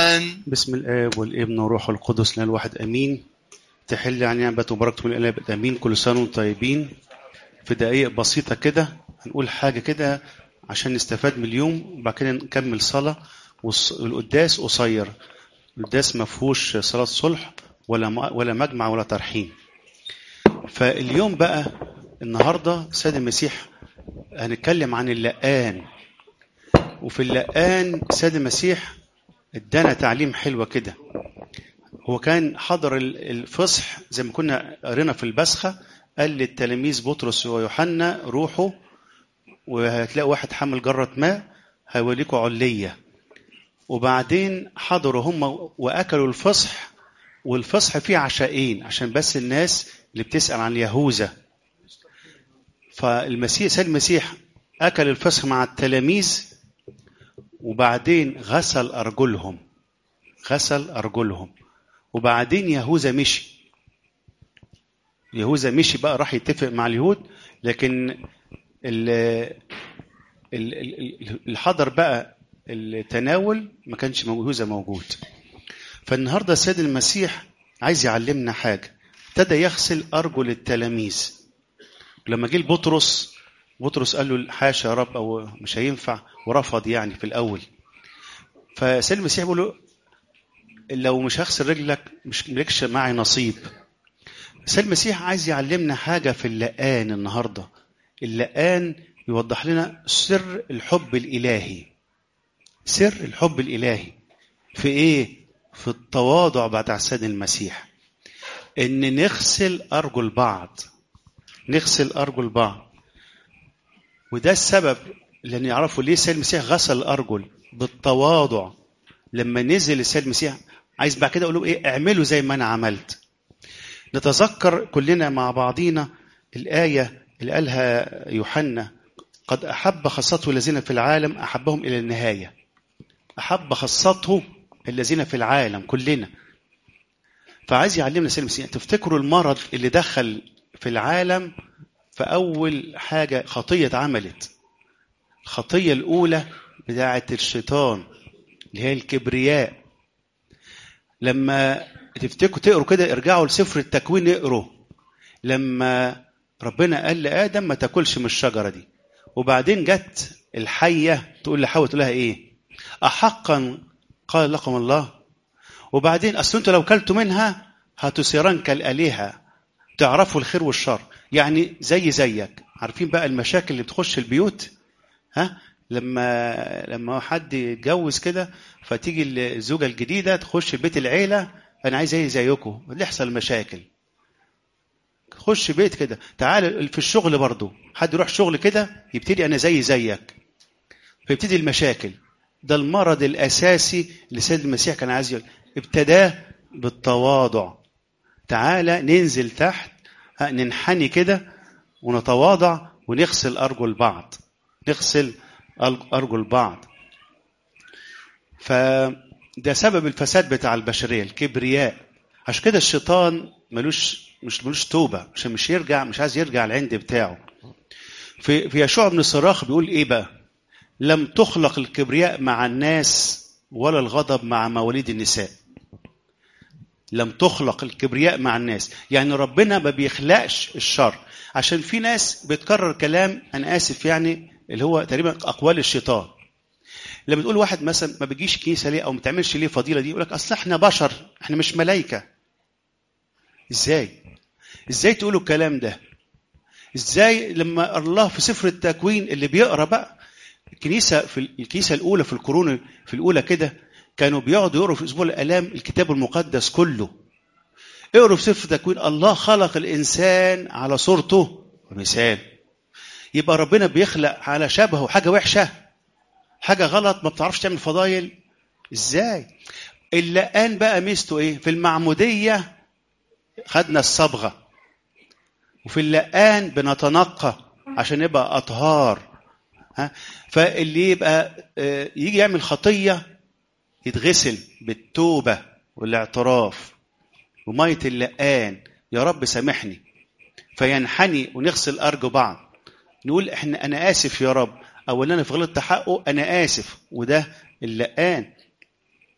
امين بسم الآب والابن والروح القدس لا الواحد أمين تحل عن نعمة وبركة من الآب أمين كل سنة وانتم طيبين في دقايق بسيطة كده هنقول حاجة كده عشان نستفاد من اليوم وبعد كده نكمل صلاة والص- والقداس قصير القداس ما فيهوش صلاة صلح ولا م- ولا مجمع ولا ترحيم فاليوم بقى النهارده سيد المسيح هنتكلم عن اللقان وفي اللقان سيد المسيح ادانا تعليم حلوة كده هو كان حضر ال- الفصح زي ما كنا قرينا في البسخة قال للتلاميذ بطرس ويوحنا روحوا وهتلاقوا واحد حامل جرة ماء هيوليكوا علية وبعدين حضروا هم وأكلوا الفصح والفصح فيه عشاءين عشان بس الناس اللي بتسأل عن يهوذا فالمسيح سيد المسيح أكل الفصح مع التلاميذ وبعدين غسل أرجلهم غسل أرجلهم وبعدين يهوذا مشي يهوذا مشي بقى راح يتفق مع اليهود لكن ال- ال- ال- اللي حضر بقى التناول ما كانش مو- يهوذا موجود فالنهارده السيد المسيح عايز يعلمنا حاجه ابتدى يغسل ارجل التلاميذ لما جه بطرس بطرس قال له حاشا يا رب او مش هينفع ورفض يعني في الاول فسيد المسيح بيقول له لو مش هغسل رجلك مش مالكش معي نصيب سيد المسيح عايز يعلمنا حاجه في اللقان النهارده اللقان يوضح لنا سر الحب الالهي سر الحب الالهي في ايه في التواضع بعد السيد المسيح ان نغسل ارجل بعض نغسل ارجل بعض وده السبب اللي نعرفه ليه السيد المسيح غسل الارجل بالتواضع لما نزل السيد المسيح عايز بعد كده اقول له ايه اعملوا زي ما انا عملت نتذكر كلنا مع بعضينا الايه اللي قالها يوحنا قد احب خاصته الذين في العالم احبهم الى النهايه احب خاصته الذين في العالم كلنا فعايز يعلمنا السيد المسيح تفتكروا المرض اللي دخل في العالم فأول حاجة خطية اتعملت الخطية الأولى بتاعة الشيطان اللي هي الكبرياء لما تفتكروا تقروا كده ارجعوا لسفر التكوين اقروا لما ربنا قال لآدم ما تاكلش من الشجرة دي وبعدين جت الحية تقول لحواء تقول لها ايه أحقا قال لكم الله وبعدين أصل انتوا لو كلتوا منها هتصيران كالآلهة تعرفوا الخير والشر يعني زي زيك عارفين بقى المشاكل اللي بتخش البيوت ها لما لما حد يتجوز كده فتيجي الزوجه الجديده تخش بيت العيله انا عايز زي زيكم اللي يحصل مشاكل خش بيت كده تعال في الشغل برضو حد يروح شغل كده يبتدي انا زي زيك فيبتدي المشاكل ده المرض الاساسي اللي سيد المسيح كان عايز يقول ابتداه بالتواضع تعالى ننزل تحت ها، ننحني كده ونتواضع ونغسل أرجل بعض نغسل أرج- أرجل بعض فده سبب الفساد بتاع البشرية الكبرياء عشان كده الشيطان ملوش مش ملوش توبة عشان مش يرجع مش عايز يرجع العند بتاعه في في يشوع بن الصراخ بيقول ايه بقى لم تخلق الكبرياء مع الناس ولا الغضب مع مواليد النساء لم تخلق الكبرياء مع الناس يعني ربنا ما بيخلقش الشر عشان في ناس بتكرر كلام انا اسف يعني اللي هو تقريبا اقوال الشيطان لما تقول واحد مثلا ما بيجيش كنيسه ليه او ما بتعملش ليه فضيله دي يقول لك اصل احنا بشر احنا مش ملائكه ازاي ازاي تقولوا الكلام ده ازاي لما الله في سفر التكوين اللي بيقرا بقى الكنيسه في الكنيسه الاولى في القرون في الاولى كده كانوا بيقعدوا يقروا في اسبوع الالام الكتاب المقدس كله اقروا في سفر التكوين الله خلق الانسان على صورته ومثال يبقى ربنا بيخلق على شبهه حاجه وحشه حاجه غلط ما بتعرفش تعمل فضايل ازاي اللقان بقى ميزته ايه في المعموديه خدنا الصبغه وفي اللقان بنتنقى عشان نبقى اطهار ها فاللي يبقى آه، يجي يعمل خطيه يتغسل بالتوبه والاعتراف وميه اللقان يا رب سامحني فينحني ونغسل ارجو بعض نقول احنا انا اسف يا رب او ان انا في غلط حقه انا اسف وده اللقان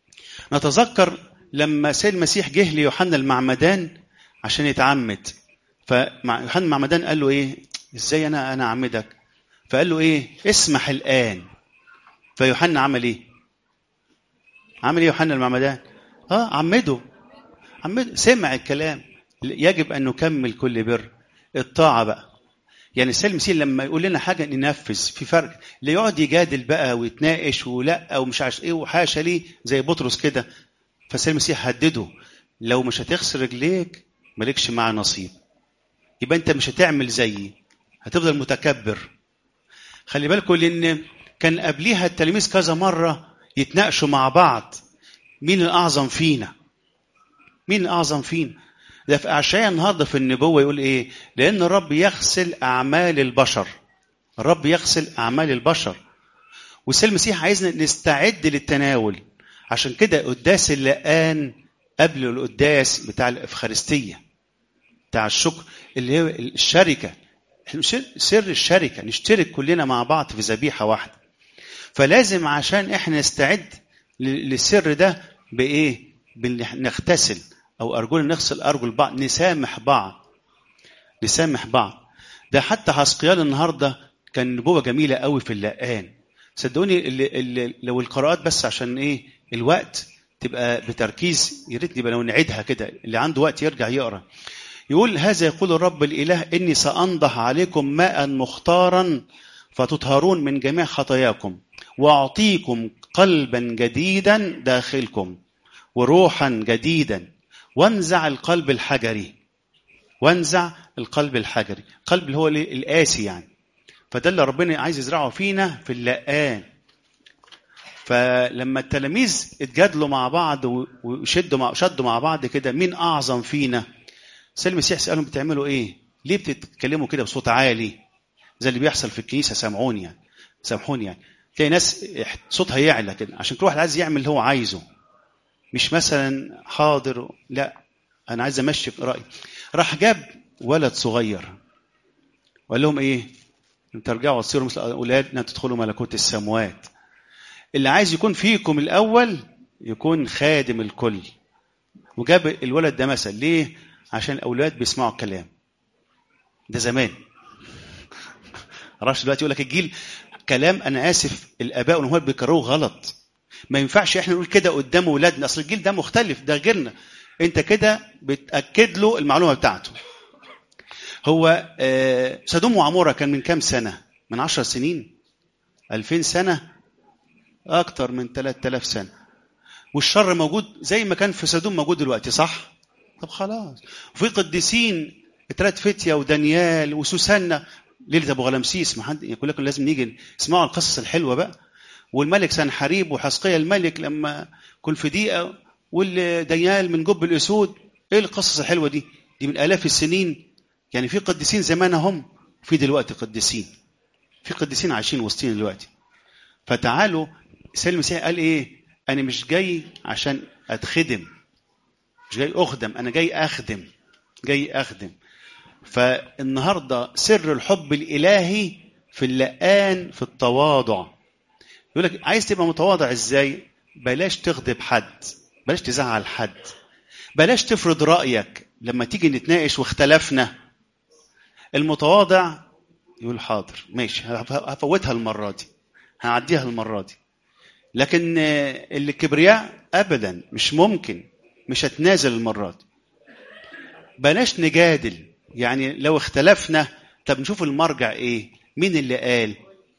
نتذكر لما سيد المسيح جه ليوحنا المعمدان عشان يتعمد فيوحنا المعمدان قال له ايه ازاي انا انا اعمدك فقال له ايه اسمح الان فيوحنا عمل ايه عمل ايه يوحنا المعمدان اه عمده عمده سمع الكلام يجب ان نكمل كل بر الطاعه بقى يعني سيد المسيح لما يقول لنا حاجه ننفذ في فرق اللي يقعد يجادل بقى ويتناقش ولا ومش عارف ايه وحاشا ليه زي بطرس كده فسيد المسيح هدده لو مش هتغسل رجليك مالكش معاه نصيب يبقى انت مش هتعمل زيي هتفضل متكبر خلي بالكم لان كان قبليها التلاميذ كذا مره يتناقشوا مع بعض مين الاعظم فينا مين الاعظم فينا ده في اشعياء النهارده في النبوه يقول ايه لان الرب يغسل اعمال البشر الرب يغسل اعمال البشر والسيد المسيح عايزنا نستعد للتناول عشان كده قداس اللقان قبل القداس بتاع الافخارستيه بتاع الشكر اللي هي الشركه سر الشركه نشترك كلنا مع بعض في ذبيحه واحده فلازم عشان احنا نستعد للسر ده بايه نغتسل او ارجل نغسل ارجل بعض نسامح بعض نسامح بعض ده حتى حسقيال النهارده كان نبوه جميله قوي في اللقان صدقوني اللي اللي لو القراءات بس عشان ايه الوقت تبقى بتركيز يا ريت نبقى لو نعيدها كده اللي عنده وقت يرجع يقرا يقول هذا يقول الرب الاله اني سانضح عليكم ماء مختارا فتطهرون من جميع خطاياكم واعطيكم قلبا جديدا داخلكم وروحا جديدا وانزع القلب الحجري وانزع القلب الحجري القلب اللي هو القاسي يعني فده اللي ربنا عايز يزرعه فينا في اللقان فلما التلاميذ اتجادلوا مع بعض وشدوا مع شدوا مع بعض كده مين اعظم فينا سيد المسيح سالهم بتعملوا ايه ليه بتتكلموا كده بصوت عالي زي اللي بيحصل في الكنيسه سامعوني يعني سامحوني يعني تلاقي ناس صوتها يعلى كده عشان كل واحد عايز يعمل اللي هو عايزه مش مثلا حاضر لا انا عايز امشي في رايي راح جاب ولد صغير وقال لهم ايه ترجعوا تصيروا مثل اولادنا تدخلوا ملكوت السموات اللي عايز يكون فيكم الاول يكون خادم الكل وجاب الولد ده مثل ليه عشان الاولاد بيسمعوا الكلام ده زمان عرفش دلوقتي يقول لك الجيل كلام انا اسف الاباء والامهات بيكرروه غلط ما ينفعش احنا نقول كده قدام اولادنا اصل الجيل ده مختلف ده غيرنا انت كده بتاكد له المعلومه بتاعته هو سدوم وعموره كان من كام سنه من عشر سنين ألفين سنه اكتر من 3000 سنه والشر موجود زي ما كان في سدوم موجود دلوقتي صح طب خلاص وفي قديسين ثلاث فتية ودانيال وسوسنة ليلة أبو غلمسيس ما حد يقول لكم لازم نيجي نسمعوا القصص الحلوة بقى والملك سنحريب وحسقية الملك لما كل في دقيقة والدانيال من جب الأسود إيه القصص الحلوة دي دي من آلاف السنين يعني في قديسين زمانهم في دلوقتي قديسين في قديسين عايشين وسطين دلوقتي فتعالوا سيد المسيح قال ايه انا مش جاي عشان اتخدم مش جاي اخدم انا جاي اخدم جاي اخدم فالنهارده سر الحب الالهي في اللقان في التواضع يقول لك عايز تبقى متواضع ازاي بلاش تغضب حد بلاش تزعل حد بلاش تفرض رايك لما تيجي نتناقش واختلفنا المتواضع يقول حاضر ماشي هفوتها المره دي هعديها المره دي لكن الكبرياء ابدا مش ممكن مش هتنازل المره دي بلاش نجادل يعني لو اختلفنا طب نشوف المرجع ايه مين اللي قال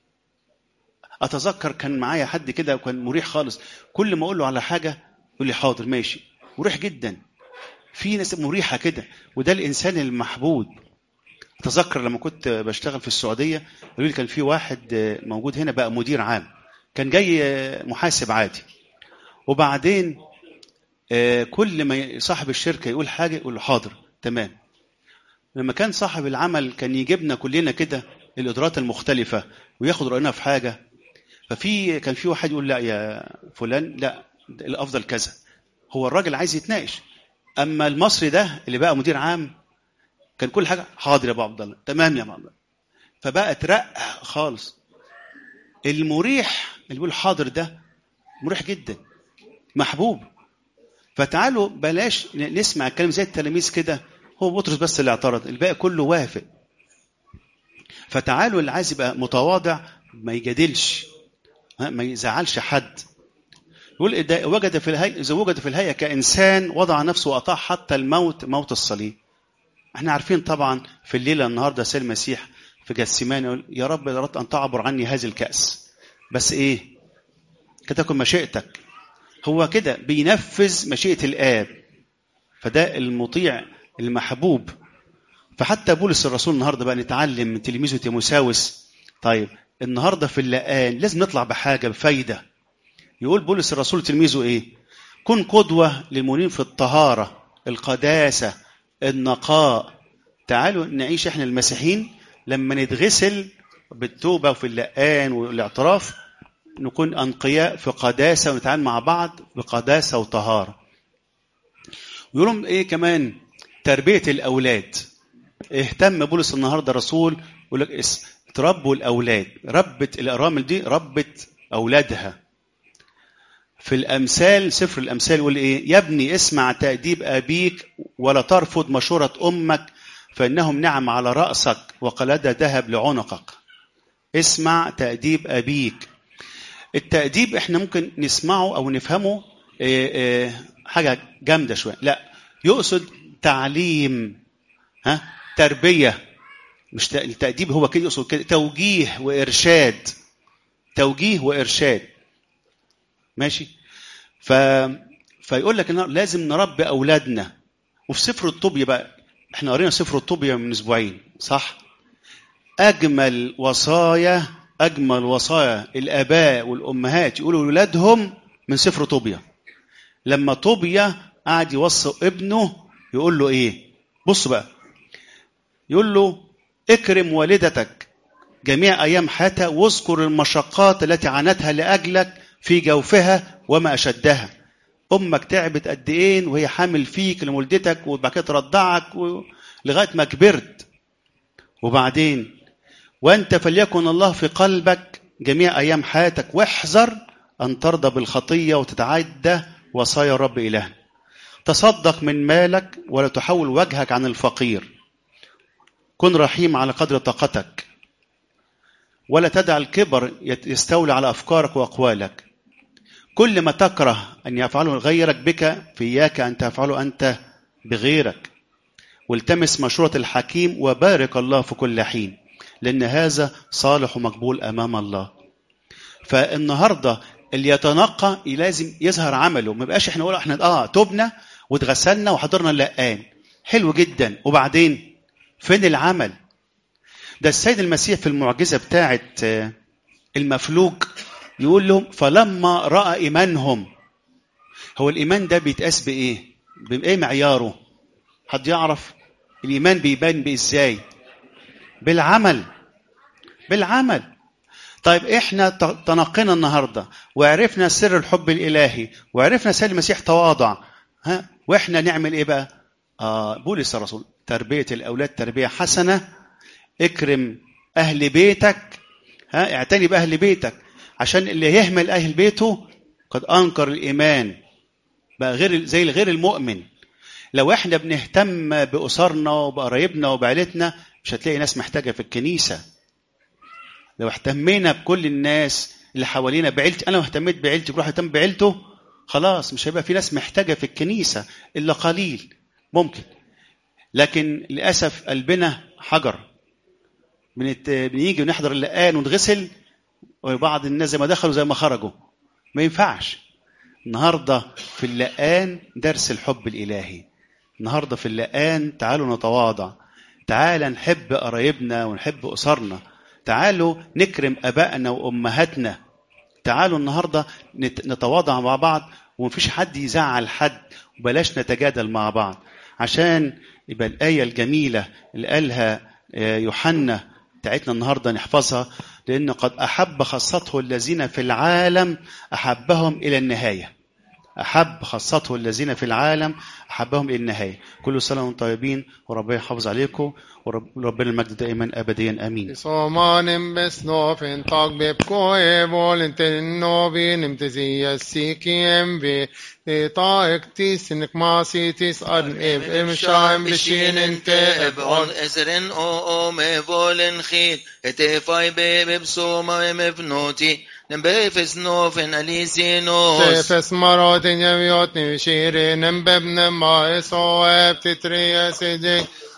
اتذكر كان معايا حد كده وكان مريح خالص كل ما اقول له على حاجه يقول لي حاضر ماشي مريح جدا في ناس مريحه كده وده الانسان المحبوب اتذكر لما كنت بشتغل في السعوديه قالوا لي كان في واحد موجود هنا بقى مدير عام كان جاي محاسب عادي وبعدين كل ما صاحب الشركه يقول حاجه يقول له حاضر تمام لما كان صاحب العمل كان يجيبنا كلنا كده الادارات المختلفه وياخد راينا في حاجه ففي كان في واحد يقول لا يا فلان لا الافضل كذا هو الراجل عايز يتناقش اما المصري ده اللي بقى مدير عام كان كل حاجه حاضر يا ابو عبد الله تمام يا ابو عبد الله فبقى اترقى خالص المريح اللي بيقول حاضر ده مريح جدا محبوب فتعالوا بلاش نسمع الكلام زي التلاميذ كده هو بطرس بس اللي اعترض الباقي كله وافق فتعالوا اللي عايز يبقى متواضع ما يجادلش ما يزعلش حد يقول إذا وجد في الهيئة إذا وجد في الهيئة كإنسان وضع نفسه وأطاع حتى الموت موت الصليب. احنا عارفين طبعا في الليلة النهاردة سيد المسيح في جسيمان يقول يا رب أردت أن تعبر عني هذه الكأس. بس إيه؟ كتكن مشيئتك. هو كده بينفذ مشيئة الآب. فده المطيع المحبوب. فحتى بولس الرسول النهارده بقى نتعلم من تلميذه تيموساوس طيب النهارده في اللقان لازم نطلع بحاجه بفايده يقول بولس الرسول تلميذه ايه كن قدوه للمؤمنين في الطهاره القداسه النقاء تعالوا نعيش احنا المسيحيين لما نتغسل بالتوبه وفي اللقان والاعتراف نكون انقياء في قداسه ونتعامل مع بعض بقداسه وطهاره يقولون ايه كمان تربيه الاولاد اهتم بولس النهارده رسول يقول لك تربوا الاولاد ربت الارامل دي ربت اولادها في الامثال سفر الامثال يقول ايه يا ابني اسمع تاديب ابيك ولا ترفض مشوره امك فانهم نعم على راسك وقلده ذهب لعنقك اسمع تاديب ابيك التاديب احنا ممكن نسمعه او نفهمه إيه إيه حاجه جامده شويه لا يقصد تعليم ها تربيه مش التاديب هو كده يقصد كده توجيه وارشاد توجيه وارشاد ماشي ف فيقول لك إن لازم نربي اولادنا وفي سفر الطوبية بقى احنا قرينا سفر الطوبية من اسبوعين صح اجمل وصايا اجمل وصايا الاباء والامهات يقولوا لاولادهم من سفر طوبيا لما طوبيا قعد يوصي ابنه يقول له ايه بص بقى يقول له اكرم والدتك جميع ايام حياتها واذكر المشقات التي عانتها لاجلك في جوفها وما اشدها امك تعبت قد ايه وهي حامل فيك لولدتك وبعد كده ترضعك و... لغايه ما كبرت وبعدين وانت فليكن الله في قلبك جميع ايام حياتك واحذر ان ترضى بالخطيه وتتعدى وصايا الرب الهنا تصدق من مالك ولا تحول وجهك عن الفقير كن رحيم على قدر طاقتك ولا تدع الكبر يستولي على افكارك واقوالك كل ما تكره ان يفعله غيرك بك فإياك ان تفعله انت بغيرك والتمس مشورة الحكيم وبارك الله في كل حين لأن هذا صالح ومقبول أمام الله فالنهاردة اللي يتنقى لازم يظهر عمله ما يبقاش احنا نقول احنا اه تبنا واتغسلنا وحضرنا اللقان حلو جدا وبعدين فين العمل ده السيد المسيح في المعجزة بتاعة المفلوج يقول لهم فلما رأى إيمانهم هو الإيمان ده بيتقاس بإيه؟ بإيه معياره؟ حد يعرف؟ الإيمان بيبان بإزاي؟ بالعمل بالعمل طيب احنا تنقينا النهارده وعرفنا سر الحب الالهي وعرفنا سيد المسيح تواضع ها واحنا نعمل ايه بقى؟ آه بولس الرسول تربيه الاولاد تربيه حسنه اكرم اهل بيتك ها اعتني باهل بيتك عشان اللي يهمل اهل بيته قد انكر الايمان بقى غير زي غير المؤمن لو احنا بنهتم باسرنا وبقرايبنا وبعيلتنا مش هتلاقي ناس محتاجه في الكنيسه لو اهتمينا بكل الناس اللي حوالينا بعيلتي انا لو اهتميت بعيلتي بروح اهتم بعيلته خلاص مش هيبقى في ناس محتاجه في الكنيسه الا قليل ممكن لكن للاسف قلبنا حجر بنت... بنيجي ونحضر اللقان ونغسل وبعض الناس زي ما دخلوا زي ما خرجوا ما ينفعش النهارده في اللقان درس الحب الالهي النهارده في اللقان تعالوا نتواضع تعالى نحب قرايبنا ونحب اسرنا تعالوا نكرم ابائنا وامهاتنا تعالوا النهارده نتواضع مع بعض ومفيش حد يزعل حد وبلاش نتجادل مع بعض عشان يبقى الايه الجميله اللي قالها يوحنا بتاعتنا النهارده نحفظها لان قد احب خاصته الذين في العالم احبهم الى النهايه أحب خاصته الذين في العالم أحبهم إلى النهاية كل سنة وانتم طيبين وربنا يحافظ عليكم وربنا المجد دائما أبديا آمين Somanen besnofen tag bepkoe volen ten novin imtezi sikiem vi ta ektis nikmasitis ad ev em shaim bishin inte ebon ezren o o me volen khil etefai be bebsoma mevnoti نبيفس نوفن أليسينوس Sefes marotin jevjot ni shirin em bebne ma eso ep titri esijik